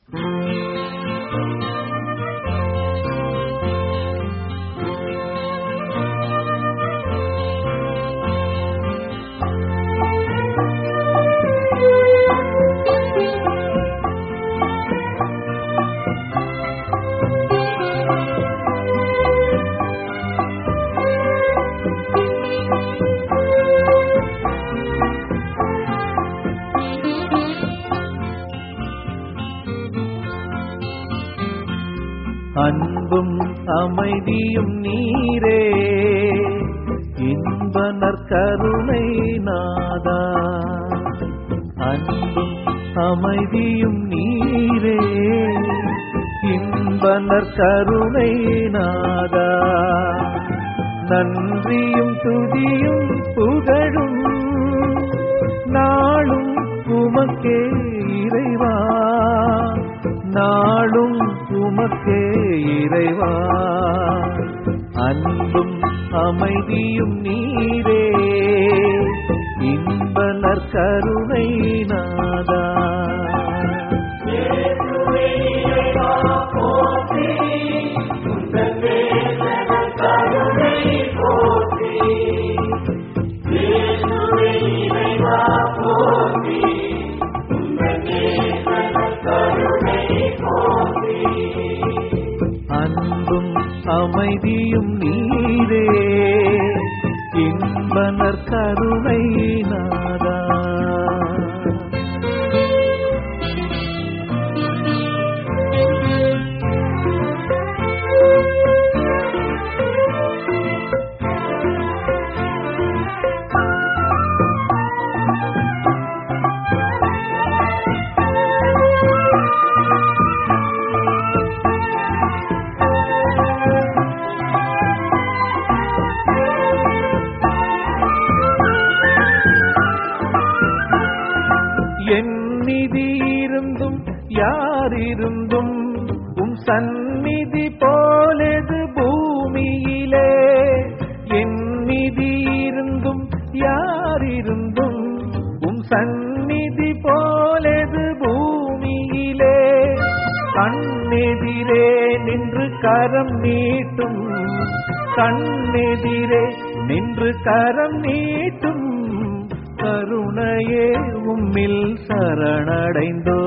அன்பும் அமைதியும் நீரே இன்பனர் கருணை நாதா அன்பும் அமைதியும் நீரே இன்பனர் கருணை நாதா நன்றியும் துதியும் புகழும் நாளும் உமக்கே இறைவா நாளும் உமக்கே இறைவா அன்பும் அமைதியும் நீரே இன்பனர் கருணை நாதா அன்பும் அமைதியும் நீரே இன்பனர் கருணை நாதா என் நிதி இருந்தும் யாரிருந்தும் உம் சந்நிதி போலது பூமியிலே என் நிதி இருந்தும் யாரிருந்தும் உம் சந்நிதி போலது பூமியிலே கண்ணெதிரே நின்று கரம் நீட்டும் கண்ணெதிரே நின்று கரம் நீட்டும் கருணையே உம்மில் சரணடைந்தோ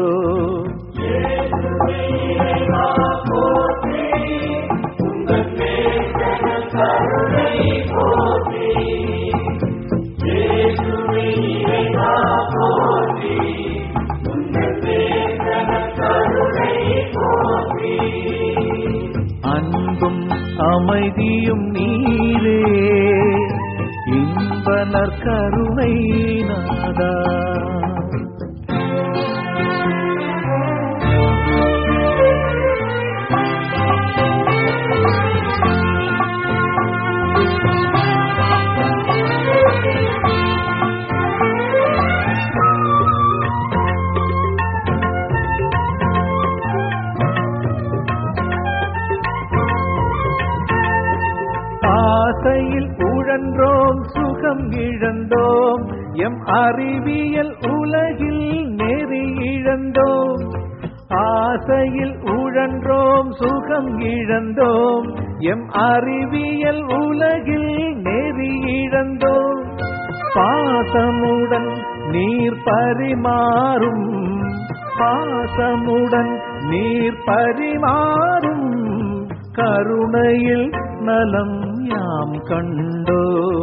அன்பும் அமைதியும் நீரே இன்பனர் கருணை நாதா ஆசையில் உழன்றோம் சுகம் இழந்தோம் எம் அறிவியல் உலகில் நெறி இழந்தோம் ஆசையில் உழன்றோம் சுகம் இழந்தோம் எம் அறிவியல் உலகில் நெறி இழந்தோம் பாசமுடன் நீர் பரிமாறும் பாசமுடன் நீர் பரிமாறும் கருணையில் நலம் யாம் கண்டோ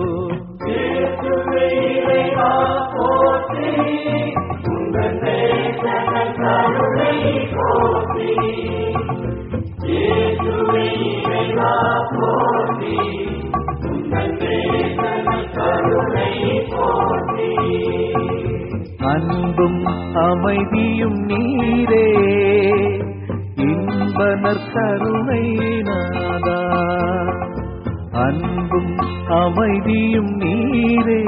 அன்பும் அமைதியும் நீரே இன்பனர் கருணை நாதா அன்பும் அமைதியும் நீரே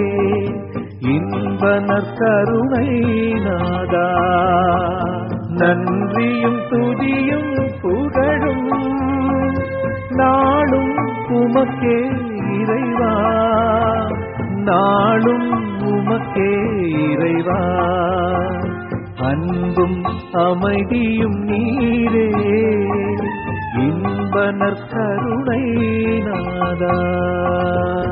இன்பனர் கருணை நாதா நன்றியும் துதியும் புகழும் நாளும் உமக்கே இறைவா நாளும் உமக்கே இறைவா அன்பும் அமைதியும் நீரே இன்பனர் கருணை நாதா